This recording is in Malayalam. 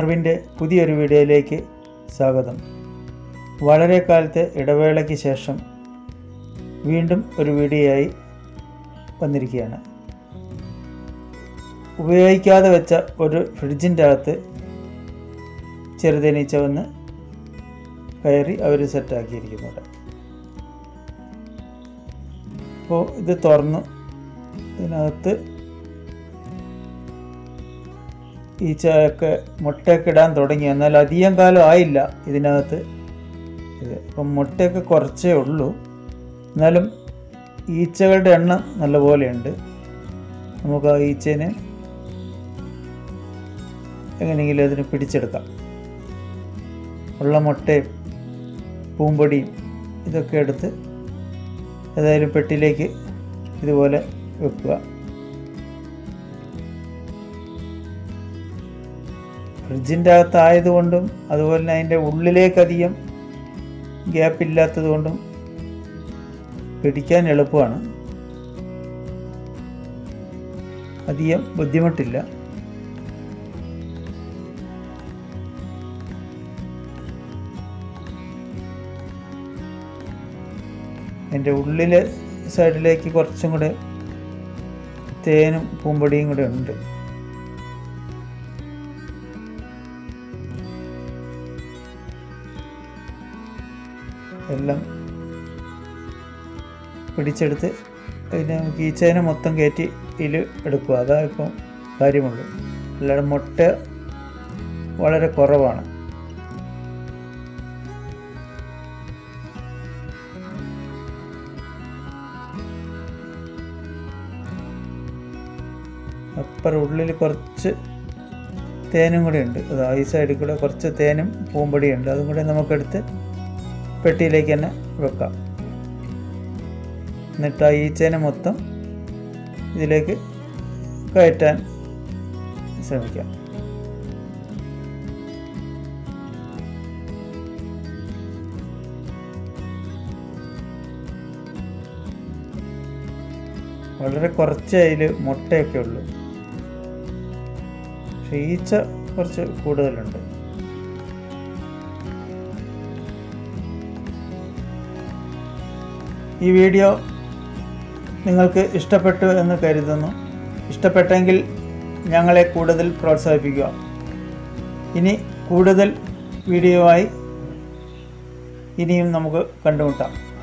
അറിവിൻ്റെ പുതിയൊരു വീഡിയോയിലേക്ക് സ്വാഗതം വളരെ കാലത്തെ ഇടവേളയ്ക്ക് ശേഷം വീണ്ടും ഒരു വീഡിയോയായി വന്നിരിക്കുകയാണ് ഉപയോഗിക്കാതെ വെച്ച ഒരു ഫ്രിഡ്ജിൻ്റെ അകത്ത് ചെറുതേനീച്ച വന്ന് കയറി അവർ സെറ്റാക്കിയിരിക്കുന്നുണ്ട് അപ്പോൾ ഇത് തുറന്നു ഇതിനകത്ത് ഈച്ചയൊക്കെ മുട്ടയൊക്കെ ഇടാൻ തുടങ്ങി എന്നാൽ അധികം കാലം ആയില്ല ഇതിനകത്ത് ഇത് അപ്പം മുട്ടയൊക്കെ കുറച്ചേ ഉള്ളൂ എന്നാലും ഈച്ചകളുടെ എണ്ണം നല്ലപോലെയുണ്ട് നമുക്ക് ആ ഈച്ചേനെ എങ്ങനെയെങ്കിലും അതിന് പിടിച്ചെടുക്കാം ഉള്ള മുട്ടയും പൂമ്പൊടിയും ഇതൊക്കെ എടുത്ത് ഏതായാലും പെട്ടിയിലേക്ക് ഇതുപോലെ വെക്കുക ഫ്രിഡ്ജിൻ്റെ അകത്തായതുകൊണ്ടും അതുപോലെ തന്നെ അതിൻ്റെ ഉള്ളിലേക്കധികം ഗ്യാപ്പ് ഇല്ലാത്തത് കൊണ്ടും പിടിക്കാൻ എളുപ്പമാണ് അധികം ബുദ്ധിമുട്ടില്ല എൻ്റെ ഉള്ളിലെ സൈഡിലേക്ക് കുറച്ചും കൂടെ തേനും പൂമ്പൊടിയും കൂടെ ഉണ്ട് എല്ലാം പിടിച്ചെടുത്ത് അതിനെ നമുക്ക് ഈ ചേന മൊത്തം കയറ്റി ഇതിൽ എടുക്കുക അതാ ഇപ്പം കാര്യമുള്ളൂ അല്ലാതെ മുട്ട വളരെ കുറവാണ് അപ്പുറം ഉള്ളിൽ കുറച്ച് തേനും കൂടെ ഉണ്ട് അത് ഈ സൈഡിൽ കൂടെ കുറച്ച് തേനും പൂമ്പൊടിയും അതും കൂടെ നമുക്കെടുത്ത് പെട്ടിയിലേക്ക് തന്നെ വെക്കാം എന്നിട്ട് ആ ഈച്ചേനെ മൊത്തം ഇതിലേക്ക് കയറ്റാൻ ശ്രമിക്കാം വളരെ കുറച്ച് അതിൽ മുട്ടയൊക്കെ ഉള്ളൂ പക്ഷേ ഈച്ച കുറച്ച് കൂടുതലുണ്ട് ഈ വീഡിയോ നിങ്ങൾക്ക് ഇഷ്ടപ്പെട്ടു എന്ന് കരുതുന്നു ഇഷ്ടപ്പെട്ടെങ്കിൽ ഞങ്ങളെ കൂടുതൽ പ്രോത്സാഹിപ്പിക്കുക ഇനി കൂടുതൽ വീഡിയോ ആയി ഇനിയും നമുക്ക് കണ്ടുമുട്ടാം